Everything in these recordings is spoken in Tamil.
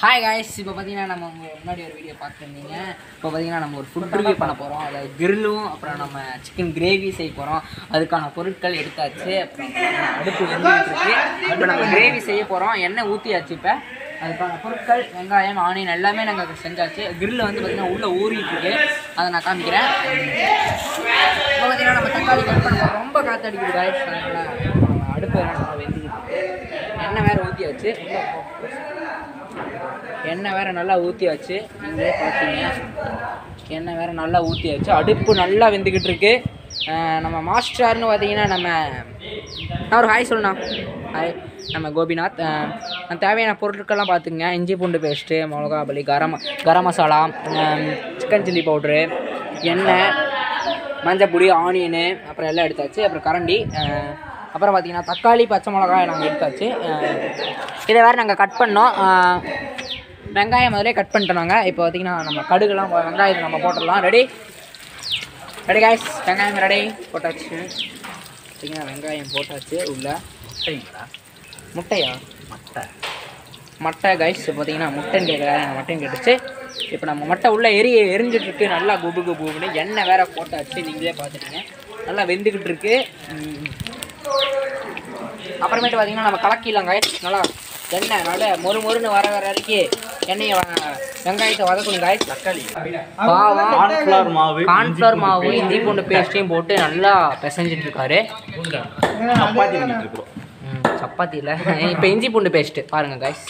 ஹாய் காய்ஸ் இப்போ பார்த்தீங்கன்னா நம்ம உங்க முன்னாடி ஒரு வீடியோ பார்த்துருந்தீங்க இப்போ பார்த்தீங்கன்னா நம்ம ஒரு ஃபுட் ரிவ்யூ பண்ண போகிறோம் அதாவது கிரில்லும் அப்புறம் நம்ம சிக்கன் கிரேவி செய்ய போகிறோம் அதுக்கான பொருட்கள் எடுத்தாச்சு அப்புறம் அடுப்பு வெந்துகிட்டு இருக்கு இப்போ நம்ம கிரேவி செய்ய போகிறோம் எண்ணெய் ஊற்றியாச்சு இப்போ அதுக்கான பொருட்கள் வெங்காயம் ஆனியன் எல்லாமே நாங்கள் செஞ்சாச்சு கிரில் வந்து பார்த்தீங்கன்னா உள்ளே ஊறிட்டு இருக்கு அதை நான் காமிக்கிறேன் இப்போ பார்த்தீங்கன்னா நம்ம தக்காளி கட் பண்ண போறோம். ரொம்ப காற்றடிக்குது காய்ஸ் அதனால நம்ம அடுப்பு வேற நல்லா வெந்துக்கிட்டு இருக்கு. எண்ணெய் வேற ஊற்றியாச்சு உள்ள போ. எண்ணெய் வேற நல்லா ஊற்றியாச்சு நீங்களே பார்த்தீங்க எண்ணெய் வேற நல்லா ஊற்றியாச்சு அடுப்பு நல்லா வெந்துக்கிட்டு இருக்கு அஹ் நம்ம மாஸ்டர்னு பார்த்தீங்கன்னா நம்ம நான் ஒரு ஹாய் சொல்லணும் ஹாய் நம்ம கோபிநாத் அஹ் நான் தேவையான பொருட்கள்லாம் பார்த்துங்க இஞ்சி பூண்டு பேஸ்ட்டு மிளகா பலி garam garam masala chicken chilli powder எண்ணெய் மஞ்சப்பொடி ஆனியனு அப்புறம் எல்லாம் எடுத்தாச்சு அப்புறம் கரண்டி அஹ் அப்புறம் பார்த்தீங்கன்னா தக்காளி பச்சை மிளகாய் நாங்கள் எடுத்தாச்சு அஹ் இதை வேறு நாங்கள் கட் பண்ணோம் அஹ் வெங்காயம் முதலே கட் பண்ணிட்டோம் நாங்கள் இப்போ பார்த்தீங்கன்னா நம்ம கடுகுலாம் போ- வெங்காயத்தை நம்ம போட்டுடலாம் ரெடி ரெடி காய்ஸ் வெங்காயம் ரெடி போட்டாச்சு பார்த்தீங்கன்னா வெங்காயம் போட்டாச்சு உள்ள முட்டைங்களா முட்டையா முட்டை மட்டை கைஸ் பார்த்தீங்கன்னா முட்டைன்னு கேட்குறாங்க மட்டைன்னு கேட்டுச்சு இப்போ நம்ம மட்டை உள்ளே எரி எரிஞ்சிட்டு இருக்கு நல்லா குபு குபுன்னு எண்ணெய் வேற போட்டாச்சு நீங்களே பார்த்துட்டீங்க நல்லா வெந்துக்கிட்டு இருக்கு ம். அப்புறமேட்டு பார்த்தீங்கன்னா நம்ம கலக்கிடலாம் கைஸ் நல்லா எண்ணெய் நல்லா மொறு மொறுன்னு வர வர வரைக்கும் எண்ணெயை வ- வெங்காயத்தை வதக்கணும் காய்ஸ் தக்காளி பாவம் கார்ன்ஃப்ளவர் மாவு கார்ன்ஃப்ளவர் மாவு இஞ்சி பூண்டு பேஸ்ட்டையும் போட்டு நல்லா பிசைஞ்சிட்டு இருக்காரு சப்பாத்தி பண்ணிட்டு இருக்கிறோம் ம், சப்பாத்தி இல்லை இப்போ இஞ்சி பூண்டு பேஸ்ட்டு பாருங்க காய்ஸ்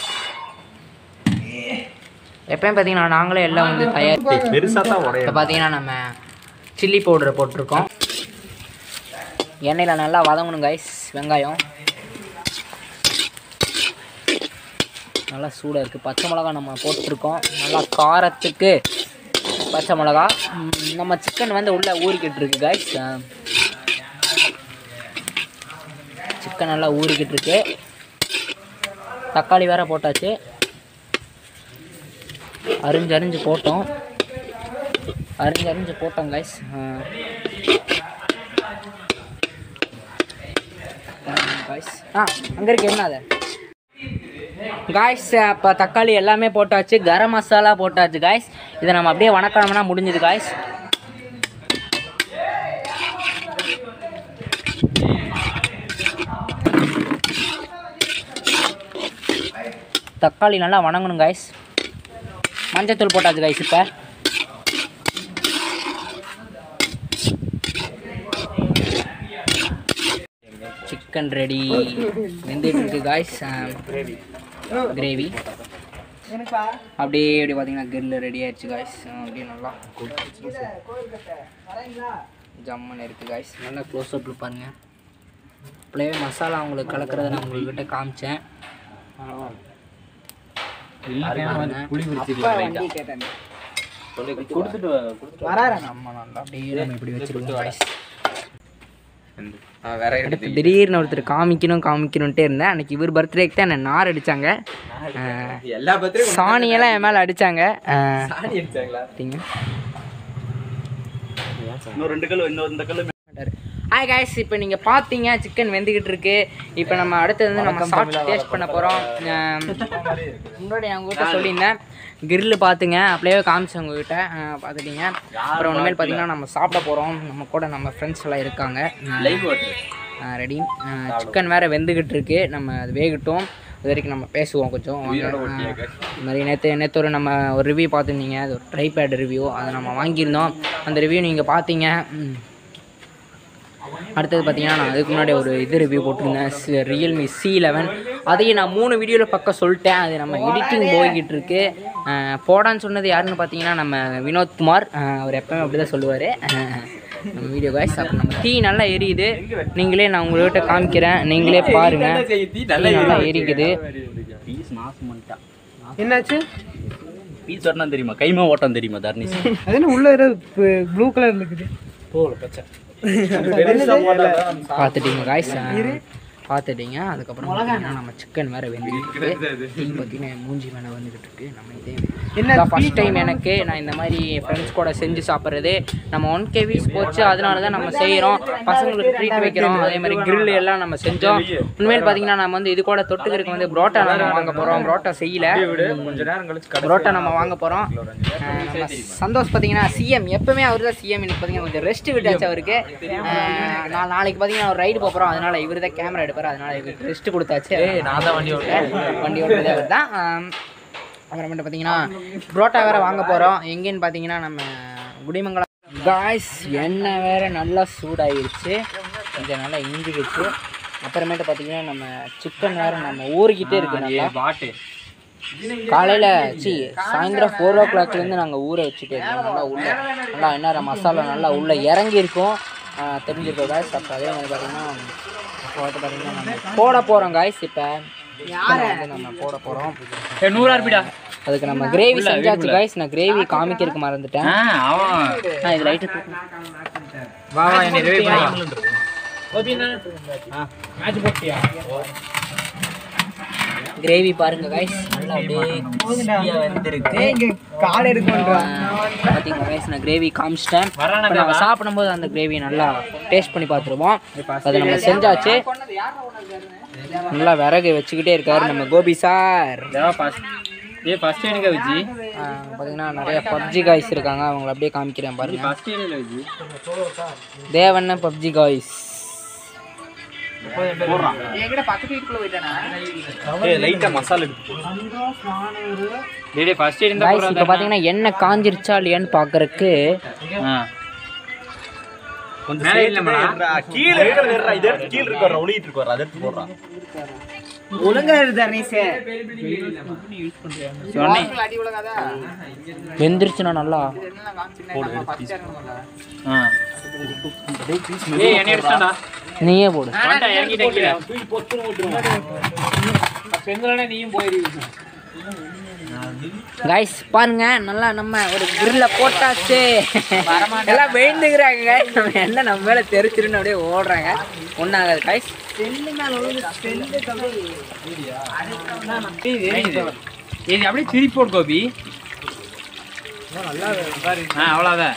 எப்பயும் பார்த்தீங்கன்னா நாங்களே எல்லாம் வந்து தயார் பெருசா தான் உடைய இப்போ பார்த்தீங்கன்னா நம்ம சில்லி பவுடர் போட்டிருக்கோம் எண்ணெயில் நல்லா வதங்கணும் காய்ஸ் வெங்காயம் நல்லா சூடாக இருக்குது பச்சை மிளகா நம்ம போட்டிருக்கோம் நல்லா காரத்துக்கு பச்சை மிளகா ம், நம்ம சிக்கன் வந்து உள்ளே ஊறிக்கிட்டு இருக்கு காய்ஸ் சிக்கன் நல்லா ஊறிக்கிட்டு இருக்கு தக்காளி வேற போட்டாச்சு அரிஞ்சு அரிஞ்சு போட்டோம் அரிஞ்சு அரிஞ்சு போட்டோம் கைஸ் காய்ஸ் ஆ அங்கே இருக்கு என்ன அது காய்ஸ் அப்போ தக்காளி எல்லாமே போட்டாச்சு கரம் மசாலா போட்டாச்சு காய்ஸ் இதை நம்ம அப்படியே வணக்கணும்னா முடிஞ்சது காய்ஸ் தக்காளி நல்லா வணங்கணும் காய்ஸ் மஞ்சத்தூள் போட்டாச்சு காய்ஸ் இப்போ சிக்கன் ரெடி வெந்துட்டு இருக்கு காய்ஸ் கிரேவி அப்படியே அப்படி பார்த்தீங்கன்னா கிரில் ரெடி ஆயிடுச்சு காய்ஸ் அப்படியே நல்லா ஜம்முன்னு இருக்குது காய்ஸ் நல்லா க்ளோஸ் அப்பில் பாருங்க அப்படியே மசாலா உங்களுக்கு கலக்கிறத நான் உங்கள்கிட்ட காமிச்சேன் புளி கொடுத்துட்டு நம்ம நல்லா அப்படியே நம்ம இப்படி வச்சிருக்கோம் காய்ஸ் வேற அடுத்து திடீர்னு ஒருத்தர் காமிக்கணும் காமிக்கணுன்ட்டே இருந்தேன் அன்னைக்கு இவர் பர்த்டேக்கு தான் என்ன நார் அடித்தாங்க எல்லா பத்திரியும் சாணியெல்லாம் என் மேலே அடித்தாங்க சாணி அடிச்சாங்களா பார்த்தீங்க இன்னும் ரெண்டு கல் இன்னும் இந்த கல் ஹாய் காய்ஸ் இப்போ நீங்கள் பார்த்தீங்க சிக்கன் வெந்துக்கிட்டு இருக்கு இப்போ நம்ம அடுத்தது வந்து நம்ம சாப்பிட்டு டேஸ்ட் பண்ண போகிறோம் முன்னாடி நான் உங்ககிட்ட சொல்லியிருந்தேன் கிரில் பார்த்துங்க அப்படியே காமிச்சேன் உங்ககிட்ட அஹ் பார்த்துட்டீங்க அப்புறம் இனிமேல் பார்த்தீங்கன்னா நம்ம சாப்பிட போகிறோம் நம்ம கூட நம்ம ஃப்ரெண்ட்ஸ் எல்லாம் இருக்காங்க லைவ் வாட்டர் ரெடி சிக்கன் வேறு வெந்துக்கிட்டு இருக்கு நம்ம அது வேகட்டும் அது வரைக்கும் நம்ம பேசுவோம் கொஞ்சம் வாங்க. அஹ் இந்த மாதிரி நேற்று நேற்று ஒரு நம்ம ஒரு ரிவ்யூ பார்த்துருந்தீங்க அது ஒரு ட்ரைபேட் ரிவ்யூ அதை நம்ம வாங்கியிருந்தோம் அந்த ரிவ்யூ நீங்கள் பார்த்தீங்க ம். அடுத்தது பார்த்தீங்கன்னா நான் அதுக்கு முன்னாடி ஒரு இது ரிவ்யூ போட்டிருந்தேன் ரியல்மி சி லெவன் அதையும் நான் மூணு வீடியோவில் பக்கம் சொல்லிட்டேன் அது நம்ம எடிட்டிங் போய்கிட்டு இருக்கு அஹ் போடான்னு சொன்னது யாருன்னு பார்த்தீங்கன்னா நம்ம வினோத்குமார் அஹ் அவர் எப்பவுமே அப்படி தான் சொல்லுவார் நம்ம வீடியோ காய்ஸ் அப்புறம் நம்ம டீ நல்லா எரியுது நீங்களே நான் உங்கள்கிட்ட காமிக்கிறேன் நீங்களே பாருங்க டீ நல்லா எரிக்குது பீஸ் நாசம் பண்ணிட்டான் என்னாச்சு பீஸ் வரணும் தெரியுமா கைமா ஓட்டம் தெரியுமா தர்னிஸ் அது என்ன உள்ள ப்ளூ கலர் இருக்குது போல பச்சை பார்த்துட்டீங்க காய்ஸ் பார்த்துட்டீங்க அதுக்கப்புறம் பார்த்தீங்கன்னா நம்ம சிக்கன் வேறு வெந்துக்கிட்டு இருக்கு டீ பார்த்தீங்கன்னா என் மூஞ்சி மேலே வந்துக்கிட்டு இருக்கு நம்ம இதே என்ன ஃபஸ்ட் டைம் எனக்கு நான் இந்த மாதிரி ஃப்ரெண்ட்ஸ் கூட செஞ்சு சாப்பிட்றது நம்ம ஒன் கேவிஸ் போச்சு அதனால தான் நம்ம செய்கிறோம் பசங்களுக்கு ட்ரீட் வைக்கிறோம் அதே மாதிரி grill எல்லாம் நம்ம செஞ்சோம் உண்மையில் பார்த்தீங்கன்னா நம்ம வந்து இது கூட தொட்டுக்கிறதுக்கு வந்து புரோட்டா நம்ம வாங்க போகிறோம் புரோட்டா செய்யல புரோட்டா நம்ம வாங்க போகிறோம் நம்ம சந்தோஷ் பார்த்தீங்கன்னா சிஎம் எப்பவுமே அவர் தான் சிஎம் இன்னைக்கு பார்த்தீங்கன்னா கொஞ்சம் ரெஸ்ட் விட்டாச்சு அவருக்கு அஹ் நான் நாளைக்கு பார்த்தீங்கன்னா ஒரு ரைடு போகிறோம் அதனால இவர் தான் கேமரா எடுப்பார் அதனால இவருக்கு ரெஸ்ட் கொடுத்தாச்சு நான் தான் வண்டி ஓட்டுறேன் வண்டி ஓட்டுறது அவர் தான் அப்புறமேட்டு பார்த்தீங்கன்னா புரோட்டா வேற வாங்க போகிறோம் எங்கேன்னு பார்த்தீங்கன்னா நம்ம குடிமங்கலம் காய்ஸ் எண்ணெய் வேற நல்லா சூடாயிருச்சு கொஞ்சம் நல்லா இஞ்சிக்கிச்சு அப்புறமேட்டு பார்த்தீங்கன்னா நம்ம சிக்கன் வேற நம்ம ஊறிக்கிட்டே இருக்கு நல்லா பாட்டு காலையில் சி சாயந்தரம் ஃபோர் ஓ கிளாக்லேருந்து நாங்கள் ஊற வச்சுட்டு இருக்கோம் நல்லா உள்ள நல்லா என்ன மசாலா நல்லா உள்ளே இறங்கியிருக்கும் ஆஹ் தெரிஞ்சிருக்கோம் காய்ஸ் அப்போ அதே மாதிரி பார்த்தீங்கன்னா இப்போ வந்து பார்த்தீங்கன்னா நம்ம போட போகிறோம் காய்ஸ் இப்போ வந்து நம்ம போட போகிறோம் நூறு ஆர்பிடா அதுக்கு நம்ம கிரேவி செஞ்சாச்சு காய்ஸ் நான் கிரேவி காமிக்கிறதுக்கு மறந்துட்டேன் அவன் நான் இது லைட்டு வா வா என்னை ரிவைவ் கிரேவி பாருங்க காய்ஸ் நல்லா அப்படியே crispy-ஆ வெந்திருக்கு இங்க கால் எடுக்கணும்ன்றான் பார்த்தீங்களா guys நான் கிரேவி காமிச்சிட்டேன் இப்போ நம்ம சாப்பிடும்போது அந்த கிரேவி நல்லா டேஸ்ட் பண்ணி பார்த்துருவோம் அதை நம்ம செஞ்சாச்சு நல்லா விறகு வச்சுக்கிட்டே இருக்காரு நம்ம கோபி சார் ஏ ஃபர்ஸ்ட் எனக்கு விஜி பார்த்தீங்கன்னா நிறைய பப்ஜி காய்ஸ் இருக்காங்க அவங்கள அப்படியே காமிக்கிறேன் பாருங்க ஃபர்ஸ்ட் எனக்கு விஜி தேவண்ண பப்ஜி காய்ஸ் ஏய் லைட்டா மசாலா எடுத்து டேய் டேய் ஃபர்ஸ்ட் இருந்தா காய்ஸ் இப்போ பார்த்தீங்கன்னா எண்ணெய் காஞ்சிருச்சா இல்லையான்னு பார்க்கறக்கு கொஞ்சம் மேல இல்ல கீழ இருக்கிற இதை எடுத்து கீழ இருக்க ஒளியிட்டு இருக்க அதை எடுத்து போடுறான் ஒழுங்கா இரு தர்ணீஸ் சொன்னேன் வெந்துருச்சுண்ணா நல்லா ஆ ஏய் என்ன எடுத்தாடா நீயே போடு வண்டா இறங்கிட்டேன் கீழ கைஸ் பாருங்க நல்லா நம்ம ஒரு கிரில்ல போட்டாச்சு எல்லாம் விழுந்துக்கிறாங்க guys. நம்ம என்ன நம்ம மேல தெரிச்சிருன்னு அப்படியே ஓடுறாங்க ஒன்றாகாது கைஸ் இது அப்படியே திருப்பி போடு கோபி ஆ அவ்வளோதான்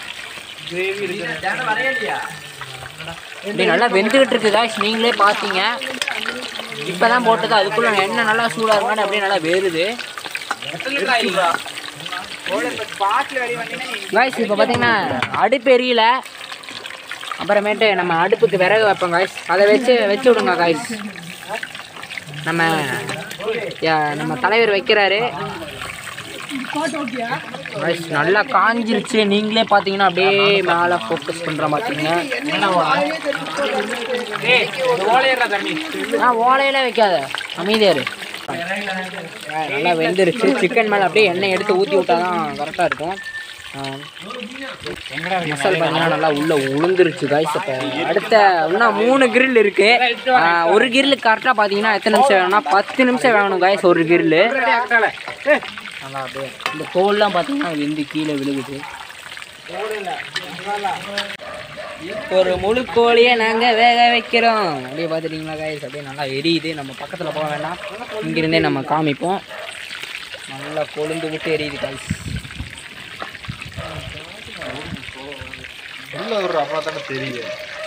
இப்படி நல்லா வெந்துகிட்டு இருக்கு காய்ஸ் நீங்களே பார்த்தீங்க இப்பதான் போட்டது அதுக்குள்ள எண்ணெய் நல்லா சூடா இருக்கான்னு அப்படியே நல்லா வேறுது காய்ஸ் இப்போ பார்த்தீங்கன்னா அடுப்பு எரியல அப்புறமேட்டு நம்ம அடுப்புக்கு விறகு வைப்போம் காய்ஸ் அதை வச்சு வச்சு விடுங்க காய்ஸ் நம்ம யா- நம்ம தலைவர் வைக்கிறாரு காய்ஸ் நல்லா காஞ்சிருச்சு நீங்களே பார்த்தீங்கன்னா அப்படியே மேலே ஃபோக்கஸ் பண்ணுற பார்த்தீங்க ஆ ஓலையில வைக்காத அமைதியா இரு ஆ, நல்லா வெந்துருச்சு சிக்கன் மேலே அப்படியே எண்ணெய் எடுத்து ஊற்றி விட்டா தான் கரெக்டாக இருக்கும் ஆ. மசால் பார்த்தீங்கன்னா நல்லா உள்ள உளுந்துருச்சு காய்ஸ் இப்போ அடுத்த இன்னும் மூணு கிரில் இருக்கு ஆ, ஒரு கிரில் கரெக்டாக பார்த்தீங்கன்னா எத்தனை நிமிஷம் வேணும்னா பத்து நிமிஷம் வேணும் காய்ஸ் ஒரு கிரில் நல்லா அப்படியே இந்த தோல்லாம் பார்த்தீங்கன்னா வெந்து கீழே விழுகுது ஒரு முழு கோழியை நாங்கள் வேக வைக்கிறோம் அப்படியே பார்த்துட்டிங்களா காய்ஸ் அப்படியே நல்லா எரியுது நம்ம பக்கத்தில் போக வேண்டாம் இங்கிருந்தே நம்ம காமிப்போம் நல்லா கொழுந்து விட்டு எரியுது காய்ஸ் உள்ள ஒரு அப்பா தானே தெரியுது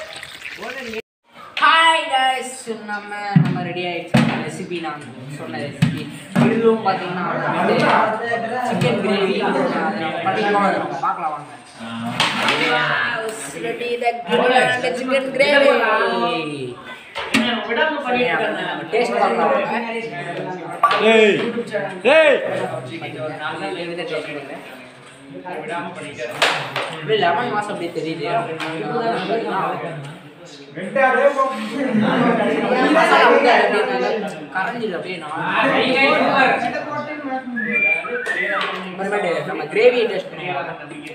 ஹாய் கைஸ் நம்ம நம்ம ரெடி ஆயிடுச்சு ரெசிபி நான் சொன்ன ரெசிபி கிரில்லும் பார்த்தீங்கன்னா சிக்கன் கிரேவி நம்ம பார்க்கலாம் வாங்க சிக்கன் கிரேவி டேஸ்ட் பார்க்கலாம் ஏய் ஏய் அப்படியே லெமன் மாசம் அப்படியே தெரியுது மசாலா வந்து அப்படியே கரைஞ்சிது அப்படியே அப்புறமேட்டு நம்ம கிரேவி டேஸ்ட் பண்ணுவோம்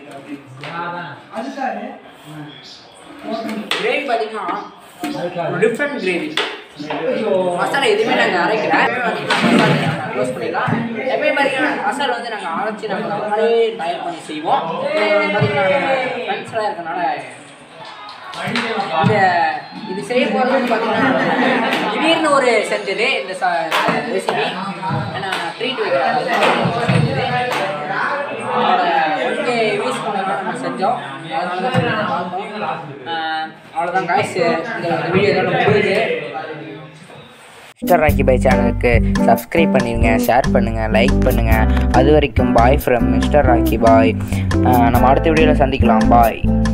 கிரேவி பார்த்தீங்கன்னா ஒரு டிஃப்ரெண்ட் கிரேவி மசாலா எதுவுமே நாங்கள் அரைக்கல க்ளோஸ் பண்ணிடலாம் எப்பயும் பார்த்தீங்கன்னா மசாலா வந்து நாங்கள் அரைச்சி நாங்கள் நம்மளே தயார் பண்ணி செய்வோம் இது பார்த்தீங்கன்னா ஃப்ரெண்ட்ஸ்லாம் இருக்கனால இந்த இது செய்ய போகிறது வந்து பார்த்தீங்கன்னா திடீர்னு ஒரு செஞ்சது இந்த ரெசிபி ஏன்னா ட்ரீட் வைக்கிறேன் செஞ்சது இங்கே யூஸ் பண்ணலாம் நம்ம செஞ்சோம் அதனால தான் இதை பார்த்தோம் ஆஹ் அவ்வளோதான் காய்ஸ் இந்த வீடியோ இதோட முடியுது மிஸ்டர் ராக்கி பாய் சேனலுக்கு சப்ஸ்கிரைப் பண்ணிடுங்க ஷேர் பண்ணுங்கள் லைக் பண்ணுங்கள் அது வரைக்கும் bye from mister Rocky bye நம்ம அடுத்த வீடியோவில் சந்திக்கலாம் பாய்